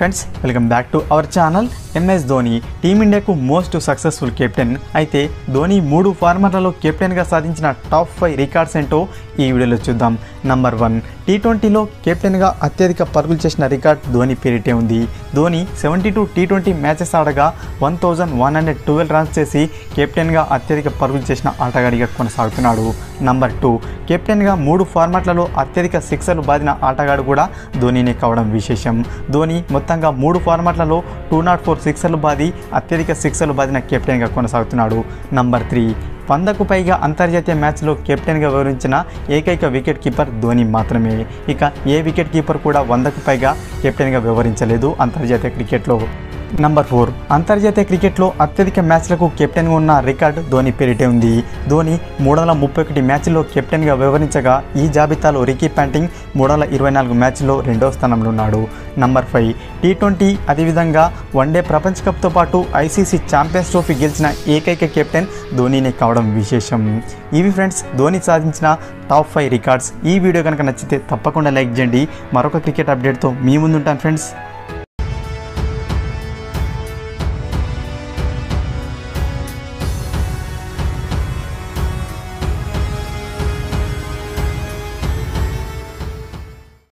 friends welcome back to our channel MS Dhoni టీమిండియాకు most successful captain అయితే ధోని మూడు ఫార్మాట్లలో కెప్టెన్గా సాధించిన టాప్ ఫైవ్ రికార్డ్స్ ఏంటో ఈ వీడియోలో చూద్దాం నంబర్ వన్ టీ ట్వంటీలో కెప్టెన్గా అత్యధిక పరుగులు చేసిన రికార్డ్ ధోని పేరిటే ఉంది Dhoni seventy two T twenty matches ఆడగా one thousand one hundred twelve runs చేసి కెప్టెన్గా అత్యధిక పరుగులు చేసిన ఆటగాడిగా కొనసాగుతున్నాడు నంబర్ టూ కెప్టెన్గా మూడు ఫార్మాట్లలో అత్యధిక సిక్సర్లు బాదిన ఆటగాడు కూడా ధోనినే కావడం విశేషం ధోని మొత్తంగా మూడు ఫార్మాట్లలో టూ నాట్ ఫోర్ సిక్సర్లు బాది అత్యధిక సిక్సర్లు బాదిన కెప్టెన్గా కొనసాగుతున్నాడు నంబర్ త్రీ వందకు పైగా అంతర్జాతీయ మ్యాచ్లో కెప్టెన్గా వివరించిన ఏకైక వికెట్ కీపర్ ధోని మాత్రమే ఇక ఏ వికెట్ కీపర్ కూడా వందకు పైగా కెప్టెన్గా వివరించలేదు అంతర్జాతీయ క్రికెట్లో నంబర్ ఫోర్ అంతర్జాతీయ క్రికెట్లో అత్యధిక మ్యాచ్లకు కెప్టెన్గా ఉన్న రికార్డ్ ధోని పేరిటే ఉంది ధోని మూడు వందల ముప్పై ఒకటి మ్యాచ్ల్లో కెప్టెన్గా వివరించగా ఈ జాబితాలో రికీ ప్యాంటింగ్ మూడు వందల ఇరవై నాలుగు మ్యాచ్ల్లో రెండవ స్థానంలో ఉన్నాడు నంబర్ ఫైవ్ టీ ట్వంటీ అదేవిధంగా వన్డే ప్రపంచ కప్తో పాటు ఐసీసీ ఛాంపియన్స్ ట్రోఫీ గెలిచిన ఏకైక కెప్టెన్ ధోనినే కావడం విశేషం ఇవి ఫ్రెండ్స్ ధోని సాధించిన టాప్ ఫైవ్ రికార్డ్స్ ఈ వీడియో కనుక నచ్చితే తప్పకుండా లైక్ చేయండి మరొక క్రికెట్ అప్డేట్తో మీ ముందుంటాను ఫ్రెండ్స్